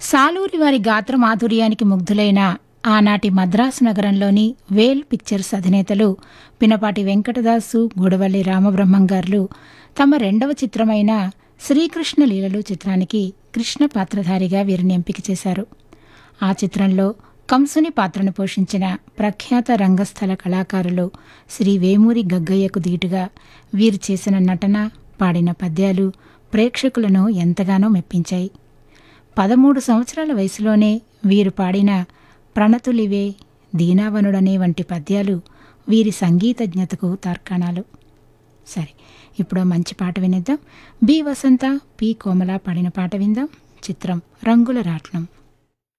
సాలూరి వారి గాత్ర మాధుర్యానికి ముగ్ధులైన ఆనాటి మద్రాసు నగరంలోని వేల్ పిక్చర్స్ అధినేతలు పినపాటి వెంకటదాసు గూడవల్లి రామబ్రహ్మం గారు తమ రెండవ చిత్రమైన శ్రీకృష్ణ లీలలు చిత్రానికి కృష్ణ పాత్రధారిగా వీరిని ఎంపిక చేశారు ఆ చిత్రంలో కంసుని పాత్రను పోషించిన ప్రఖ్యాత రంగస్థల కళాకారులు శ్రీ వేమూరి గగ్గయ్యకు దీటుగా వీరు చేసిన నటన పాడిన పద్యాలు ప్రేక్షకులను ఎంతగానో మెప్పించాయి పదమూడు సంవత్సరాల వయసులోనే వీరు పాడిన ప్రణతులివే దీనావనుడనే వంటి పద్యాలు వీరి సంగీతజ్ఞతకు తార్కాణాలు సరే ఇప్పుడు మంచి పాట వినిద్దాం బి వసంత పి కోమల పాడిన పాట విందాం చిత్రం రంగుల రాట్నం